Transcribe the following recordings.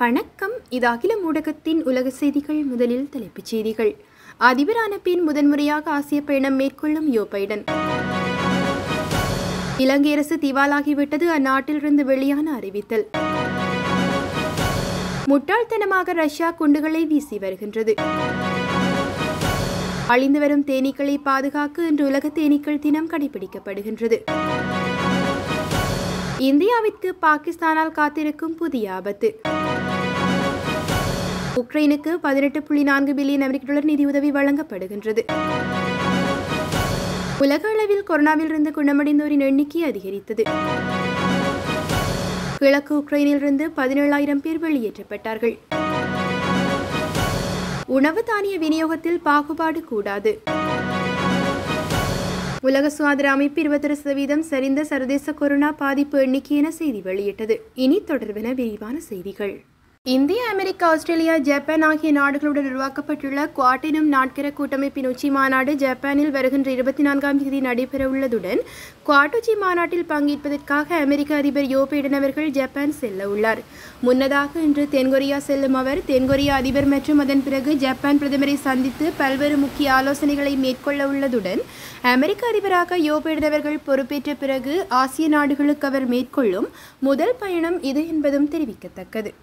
வணக்கம் இது அகில ஊடகத்தின் உலக செய்திகள் முதலில் தலைப்புச் செய்திகள் அதிபரான பின் முதன்முறையாக ஆசிய பயணம் மேற்கொள்ளும் யோ பைடன் இலங்கை அரசு திவாலாகிவிட்டது அந்நாட்டிலிருந்து வெளியான அறிவித்தல் முட்டாள்தனமாக ரஷ்யா குண்டுகளை வீசி வருகின்றது அழிந்து வரும் தேனீக்களை பாதுகாக்க இன்று உலக தேனீக்கள் தினம் கடைபிடிக்கப்படுகின்றது இந்தியாவிற்கு பாகிஸ்தானால் காத்திருக்கும் புதிய ஆபத்து உக்ரைனுக்கு பதினெட்டு புள்ளி நான்கு பில்லியன் அமெரிக்க டாலர் நிதியுதவி வழங்கப்படுகின்றது உலக அளவில் கொரோனாவிலிருந்து குணமடைந்தோரின் எண்ணிக்கை அதிகரித்தது கிழக்கு உக்ரைனிலிருந்து பதினேழாயிரம் பேர் வெளியேற்றப்பட்டார்கள் உணவு தானிய விநியோகத்தில் பாகுபாடு கூடாது உலக சுகாதார அமைப்பு இருபத்தொரு சதவீதம் சரிந்த சர்வதேச கொரோனா பாதிப்பு எண்ணிக்கை என செய்தி வெளியிட்டது இனி தொடர்பென விரிவான செய்திகள் இந்தியா அமெரிக்கா ஆஸ்திரேலியா ஜப்பான் ஆகிய நாடுகளுடன் உருவாக்கப்பட்டுள்ள குவாட் எனும் நாட்கர கூட்டமைப்பின் உச்சி மாநாடு ஜப்பானில் வருகின்ற இருபத்தி நான்காம் தேதி நடைபெறவுள்ளதுடன் குவாட் உச்சி மாநாட்டில் பங்கேற்பதற்காக அமெரிக்க அதிபர் யோ பைடன் அவர்கள் ஜப்பான் செல்ல உள்ளார் முன்னதாக இன்று தென்கொரியா செல்லும் அவர் தென்கொரியா அதிபர் மற்றும் அதன் பிறகு ஜப்பான் பிரதமரை சந்தித்து பல்வேறு முக்கிய ஆலோசனைகளை மேற்கொள்ள உள்ளதுடன் அமெரிக்க அதிபராக யோ பைடன் அவர்கள் பொறுப்பேற்ற பிறகு ஆசிய நாடுகளுக்கு அவர் மேற்கொள்ளும் முதல் பயணம் இது என்பதும் தெரிவிக்கத்தக்கது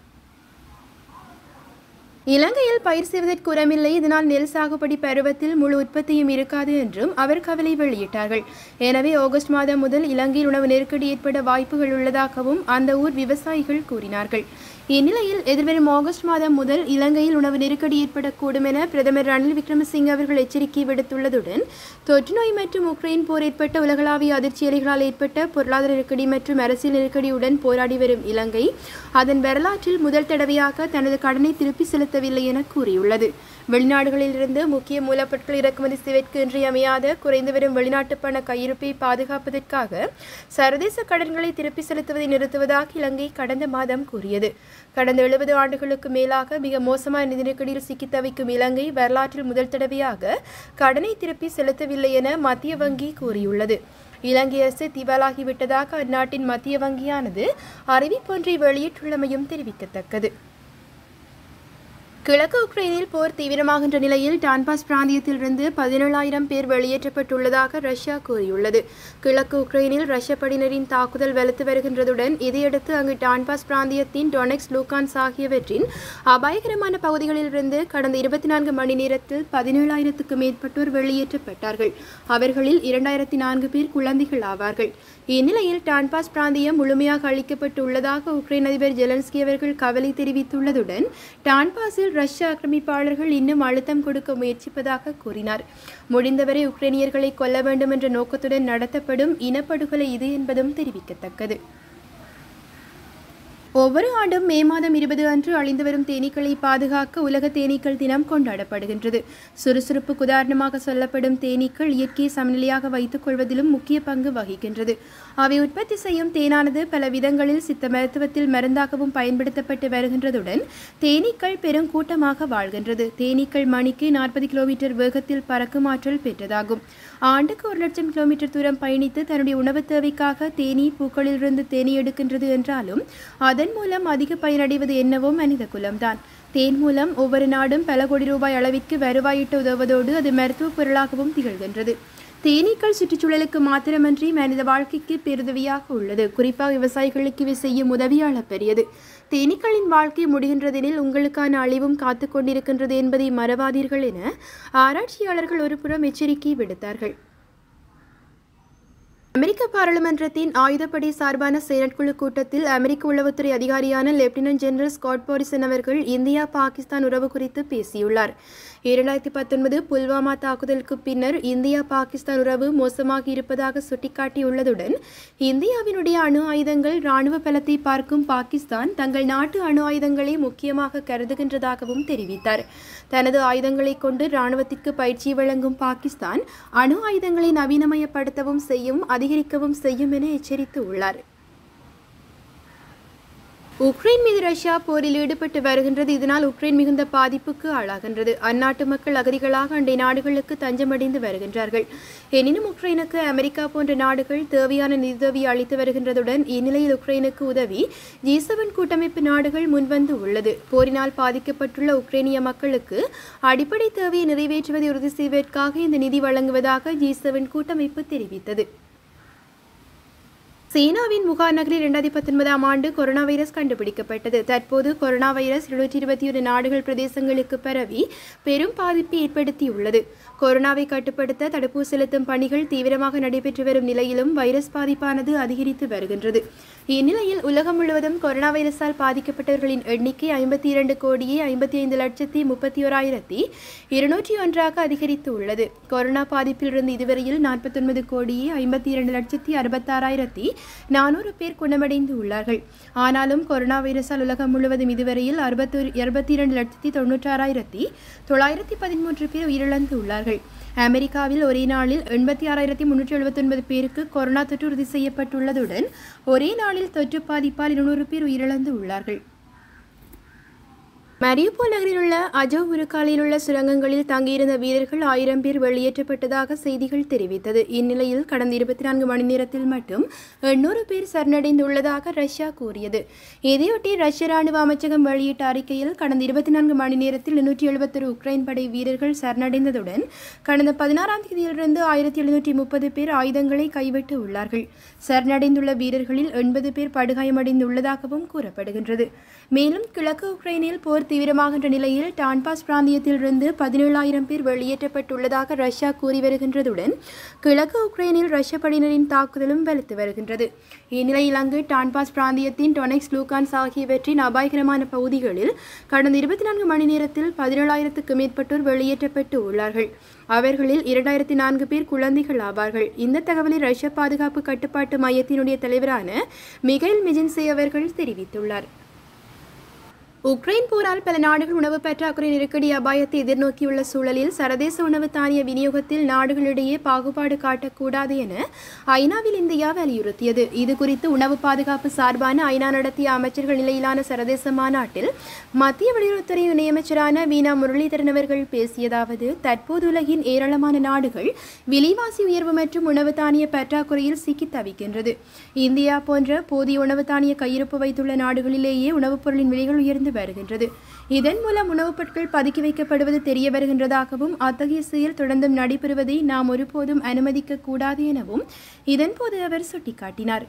இலங்கையில் பயிர் செய்வதற்கு உரமில்லை இதனால் நெல் சாகுபடி பருவத்தில் முழு உற்பத்தியும் இருக்காது என்றும் அவர் கவலை வெளியிட்டார்கள் எனவே ஆகஸ்ட் மாதம் முதல் இலங்கையில் உணவு நெருக்கடி ஏற்பட வாய்ப்புகள் உள்ளதாகவும் அந்த ஊர் விவசாயிகள் கூறினார்கள் இந்நிலையில் எதிர்வரும் ஆகஸ்ட் மாதம் முதல் இலங்கையில் உணவு நெருக்கடி ஏற்படக்கூடும் என பிரதமர் ரணில் விக்ரமசிங்கே அவர்கள் எச்சரிக்கை விடுத்துள்ளதுடன் தொற்று நோய் மற்றும் உக்ரைன் போர் ஏற்பட்ட உலகளாவிய அதிர்ச்சி அலைகளால் ஏற்பட்ட பொருளாதார நெருக்கடி மற்றும் அரசியல் நெருக்கடியுடன் போராடி வரும் இலங்கை அதன் வரலாற்றில் முதல் தடவையாக தனது கடனை திருப்பி செலுத்தவில்லை என கூறியுள்ளது வெளிநாடுகளிலிருந்து முக்கிய மூலப்பொருட்கள் இறக்குமதி செய்வதற்கு இன்றியமையாத குறைந்து வரும் வெளிநாட்டு பண கையிருப்பை பாதுகாப்பதற்காக சர்வதேச கடன்களை திருப்பி செலுத்துவதை நிறுத்துவதாக இலங்கை கடந்த மாதம் கூறியது கடந்த எழுபது ஆண்டுகளுக்கு மேலாக மிக மோசமான நிதி நெருக்கடியில் சிக்கித் தவிக்கும் இலங்கை வரலாற்றில் முதல் தடவையாக கடனை திருப்பி செலுத்தவில்லை என மத்திய வங்கி கூறியுள்ளது இலங்கை அரசு திவாலாகிவிட்டதாக அந்நாட்டின் மத்திய வங்கியானது அறிவிப்பொன்றை வெளியிட்டுள்ளமையும் தெரிவிக்கத்தக்கது கிழக்கு உக்ரைனில் போர் தீவிரமாகின்ற நிலையில் டான்பாஸ் பிராந்தியத்திலிருந்து பதினேழாயிரம் பேர் வெளியேற்றப்பட்டுள்ளதாக ரஷ்யா கூறியுள்ளது கிழக்கு உக்ரைனில் ரஷ்ய படையினரின் தாக்குதல் வலுத்து வருகின்றதுடன் இதையடுத்து அங்கு டான்பாஸ் பிராந்தியத்தின் டொனெக்ஸ் லூகான்ஸ் ஆகியவற்றின் அபாயகரமான பகுதிகளிலிருந்து கடந்த இருபத்தி நான்கு மணி நேரத்தில் பதினேழாயிரத்துக்கு மேற்பட்டோர் வெளியேற்றப்பட்டார்கள் அவர்களில் இரண்டாயிரத்தி நான்கு பேர் குழந்தைகள் ஆவார்கள் இந்நிலையில் டான்பாஸ் பிராந்தியம் முழுமையாக அளிக்கப்பட்டு உள்ளதாக உக்ரைன் அதிபர் ஜெலன்ஸ்கி அவர்கள் கவலை தெரிவித்துள்ளதுடன் டான்பாஸில் ரஷ்ய ஆக்கிரமிப்பாளர்கள் இன்னும் அழுத்தம் கொடுக்க முயற்சிப்பதாக கூறினார் முடிந்தவரை உக்ரைனியர்களை கொல்ல வேண்டும் என்ற நோக்கத்துடன் நடத்தப்படும் இனப்படுகொலை இது என்பதும் தெரிவிக்கத்தக்கது ஒவ்வொரு ஆண்டும் மே மாதம் இருபது அன்று அழிந்து வரும் தேனீக்களை பாதுகாக்க உலக தேனீக்கள் தினம் கொண்டாடப்படுகின்றது சுறுசுறுப்புக்கு உதாரணமாக சொல்லப்படும் தேனீக்கள் இயற்கையை சமநிலையாக வைத்துக் கொள்வதிலும் முக்கிய பங்கு வகிக்கின்றது அவை உற்பத்தி செய்யும் தேனானது பல விதங்களில் சித்த மருத்துவத்தில் மருந்தாகவும் பயன்படுத்தப்பட்டு வருகின்றதுடன் தேனீக்கள் பெரும் கூட்டமாக வாழ்கின்றது தேனீக்கள் மணிக்கு நாற்பது கிலோமீட்டர் வேகத்தில் பறக்கும் ஆற்றல் பெற்றதாகும் ஆண்டுக்கு ஒரு லட்சம் கிலோமீட்டர் தூரம் பயணித்து தன்னுடைய உணவு தேவைக்காக தேனீ பூக்களிலிருந்து தேனீ எடுக்கின்றது என்றாலும் அதன் மூலம் அதிக பயனடைவது என்னவோ மனித குலம்தான் தேன் மூலம் ஒவ்வொரு நாடும் பல கோடி ரூபாய் அளவிற்கு வருவாயிட்டு உதவுவதோடு அது மருத்துவ பொருளாகவும் திகழ்கின்றது தேனீக்கள் சுற்றுச்சூழலுக்கு மாத்திரமன்றி மனித வாழ்க்கைக்கு பெருதவியாக உள்ளது குறிப்பாக விவசாயிகளுக்கு இவை செய்யும் உதவியாள பெரியது தேனீக்களின் வாழ்க்கை முடிகின்றதெனில் உங்களுக்கான அழிவும் காத்து கொண்டிருக்கின்றது என்பதை மறவாதீர்கள் என ஆராய்ச்சியாளர்கள் ஒருபுறம் எச்சரிக்கை விடுத்தார்கள் அமெரிக்க பாராளுமன்றத்தின் ஆயுதப்படை சார்பான செயற்குழு கூட்டத்தில் அமெரிக்க உளவுத்துறை அதிகாரியான லெப்டினன்ட் ஜெனரல் ஸ்காட் பாரிசன் அவர்கள் இந்தியா பாகிஸ்தான் உறவு குறித்து பேசியுள்ளார் இரண்டாயிரத்தி பத்தொன்பது புல்வாமா தாக்குதலுக்கு பின்னர் இந்தியா பாகிஸ்தான் உறவு மோசமாக இருப்பதாக சுட்டிக்காட்டியுள்ளதுடன் இந்தியாவினுடைய அணு ஆயுதங்கள் ராணுவ பலத்தை பார்க்கும் பாகிஸ்தான் தங்கள் நாட்டு அணு ஆயுதங்களை முக்கியமாக கருதுகின்றதாகவும் தெரிவித்தார் தனது ஆயுதங்களை கொண்டு ராணுவத்திற்கு பயிற்சி வழங்கும் பாகிஸ்தான் அணு ஆயுதங்களை நவீனமயப்படுத்தவும் செய்யும் அதிகரிக்கவும் செய்யும் என எச்சரித்து உள்ளார் உக்ரைன் மீது ரஷ்யா போரில் ஈடுபட்டு வருகின்றது இதனால் உக்ரைன் மிகுந்த பாதிப்புக்கு ஆளாகின்றது அந்நாட்டு மக்கள் அகதிகளாக அண்டை நாடுகளுக்கு தஞ்சமடைந்து வருகின்றார்கள் எனினும் உக்ரைனுக்கு அமெரிக்கா போன்ற நாடுகள் தேவையான நிதியுதவி அளித்து வருகின்றதுடன் இந்நிலையில் உக்ரைனுக்கு உதவி ஜி செவன் கூட்டமைப்பு நாடுகள் முன்வந்து உள்ளது போரினால் பாதிக்கப்பட்டுள்ள உக்ரைனிய மக்களுக்கு அடிப்படை தேவையை நிறைவேற்றுவதை உறுதி செய்வதற்காக இந்த நிதி வழங்குவதாக ஜி செவன் கூட்டமைப்பு தெரிவித்தது சீனாவின் முகார் நகரில் இரண்டாயிரத்தி பத்தொன்பதாம் ஆண்டு கொரோனா வைரஸ் கண்டுபிடிக்கப்பட்டது தற்போது கொரோனா வைரஸ் இருநூற்றி இருபத்தி ஒரு நாடுகள் பிரதேசங்களுக்கு பரவி பெரும் பாதிப்பை ஏற்படுத்தியுள்ளது கொரோனாவை கட்டுப்படுத்த தடுப்பூசி செலுத்தும் பணிகள் தீவிரமாக நடைபெற்று வரும் நிலையிலும் வைரஸ் பாதிப்பானது அதிகரித்து வருகின்றது இந்நிலையில் உலகம் முழுவதும் கொரோனா வைரஸால் பாதிக்கப்பட்டவர்களின் எண்ணிக்கை ஐம்பத்தி இரண்டு கோடியே ஐம்பத்தி ஐந்து லட்சத்தி முப்பத்தி ஓராயிரத்தி இருநூற்றி ஒன்றாக அதிகரித்து உள்ளது கொரோனா பாதிப்பிலிருந்து இதுவரையில் நாற்பத்தொன்பது கோடியே ஐம்பத்தி இரண்டு லட்சத்தி அறுபத்தாறாயிரத்தி நானூறு பேர் குணமடைந்து உள்ளார்கள் ஆனாலும் கொரோனா வைரஸால் உலகம் முழுவதும் இதுவரையில் அறுபத்தொரு இருபத்தி இரண்டு லட்சத்தி தொண்ணூற்றாறாயிரத்தி தொள்ளாயிரத்தி பதிமூன்று பேர் உயிரிழந்து உள்ளார்கள் அமெரிக்காவில் ஒரே நாளில் எண்பத்தி ஆறாயிரத்தி முன்னூற்றி எழுபத்தொன்பது பேருக்கு கொரோனா தொற்று உறுதி செய்யப்பட்டுள்ளதுடன் ஒரே நாளில் தொற்று பாதிப்பால் இருநூறு பேர் உயிரிழந்து உள்ளார்கள் மரியுபோல் நகரில் உள்ள அஜோ உருக்காலையில் உள்ள சுரங்கங்களில் தங்கியிருந்த வீரர்கள் ஆயிரம் பேர் வெளியேற்றப்பட்டதாக செய்திகள் தெரிவித்தது இந்நிலையில் கடந்த இருபத்தி நான்கு மணி நேரத்தில் மட்டும் எண்ணூறு பேர் சரணடைந்துள்ளதாக ரஷ்யா கூறியது இதையொட்டி ரஷ்ய ராணுவ அமைச்சகம் வெளியிட்ட அறிக்கையில் கடந்த இருபத்தி நான்கு மணி நேரத்தில் எண்ணூற்றி எழுபத்தொரு உக்ரைன் படை வீரர்கள் சரணடைந்ததுடன் கடந்த பதினாறாம் தேதியிலிருந்து ஆயிரத்தி எழுநூற்றி முப்பது பேர் ஆயுதங்களை கைவிட்டு உள்ளார்கள் சரணடைந்துள்ள வீரர்களில் எண்பது பேர் படுகாயமடைந்துள்ளதாகவும் கூறப்படுகின்றது மேலும் கிழக்கு உக்ரைனில் போர் தீவிரமாகின்ற நிலையில் டான்பாஸ் பிராந்தியத்திலிருந்து பதினேழாயிரம் பேர் வெளியேற்றப்பட்டுள்ளதாக ரஷ்யா கூறி வருகின்றதுடன் கிழக்கு உக்ரைனில் ரஷ்ய படையினரின் தாக்குதலும் வலுத்து வருகின்றது இந்நிலையில் அங்கு டான்பாஸ் பிராந்தியத்தின் டொனெக்ஸ் லூகான்ஸ் ஆகியவற்றின் அபாயகரமான பகுதிகளில் கடந்த இருபத்தி நான்கு மணி நேரத்தில் பதினேழாயிரத்துக்கு மேற்பட்டோர் வெளியேற்றப்பட்டு உள்ளார்கள் அவர்களில் இரண்டாயிரத்தி நான்கு பேர் குழந்தைகள் ஆவார்கள் இந்த தகவலை ரஷ்ய பாதுகாப்பு கட்டுப்பாட்டு மையத்தினுடைய தலைவரான மிகைல் மிஜின்சே அவர்கள் தெரிவித்துள்ளார் உக்ரைன் போரால் பல நாடுகள் உணவு பற்றாக்குறை நெருக்கடி அபாயத்தை எதிர்நோக்கியுள்ள சூழலில் சர்வதேச உணவு தானிய விநியோகத்தில் நாடுகளிடையே பாகுபாடு காட்டக்கூடாது என ஐநாவில் இந்தியா வலியுறுத்தியது இது குறித்து உணவு பாதுகாப்பு சார்பான ஐநா நடத்திய அமைச்சர்கள் நிலையிலான சர்வதேச மாநாட்டில் மத்திய வெளியுறவுத்துறை இணையமைச்சரான வீணா முரளிதரன் அவர்கள் பேசியதாவது தற்போது உலகின் ஏராளமான நாடுகள் விலைவாசி உயர்வு மற்றும் உணவு தானிய பற்றாக்குறையில் சிக்கி தவிக்கின்றது இந்தியா போன்ற போதிய உணவு தானிய கையிருப்பு வைத்துள்ள நாடுகளிலேயே உணவுப் பொருளின் விலைகள் உயர்ந்து வருகின்றது இதன் மூலம் உணவுப் பொருட்கள் பதுக்கி வைக்கப்படுவது தெரிய வருகின்றதாகவும் அத்தகைய செயல் தொடர்ந்தும் நடைபெறுவதை நாம் ஒருபோதும் அனுமதிக்க கூடாது எனவும் இதன்போது அவர் சுட்டிக்காட்டினார்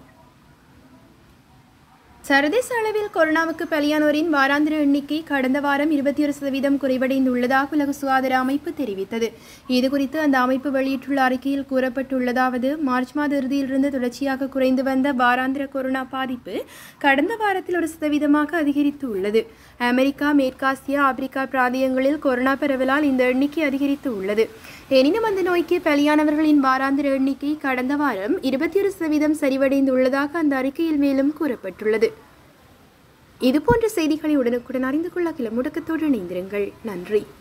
சர்வதேச அளவில் கொரோனாவுக்கு பலியானோரின் வாராந்திர எண்ணிக்கை கடந்த வாரம் இருபத்தி ஒரு சதவீதம் குறைவடைந்துள்ளதாக உலக சுகாதார அமைப்பு தெரிவித்தது இதுகுறித்து அந்த அமைப்பு வெளியிட்டுள்ள அறிக்கையில் கூறப்பட்டுள்ளதாவது மார்ச் மாத இறுதியிலிருந்து தொடர்ச்சியாக குறைந்து வந்த வாராந்திர கொரோனா பாதிப்பு கடந்த வாரத்தில் ஒரு சதவீதமாக அதிகரித்து உள்ளது அமெரிக்கா மேற்காசியா ஆப்பிரிக்கா பிராந்தியங்களில் கொரோனா பரவலால் இந்த எண்ணிக்கை அதிகரித்து உள்ளது எனினும் அந்த நோய்க்கு பலியானவர்களின் வாராந்திர எண்ணிக்கை கடந்த வாரம் இருபத்தி ஒரு சதவீதம் சரிவடைந்துள்ளதாக அந்த அறிக்கையில் மேலும் கூறப்பட்டுள்ளது இதுபோன்ற செய்திகளை உடனுக்குடன் அறிந்து கொள்ள கிள முடக்கத்தோடு இணைந்திருங்கள் நன்றி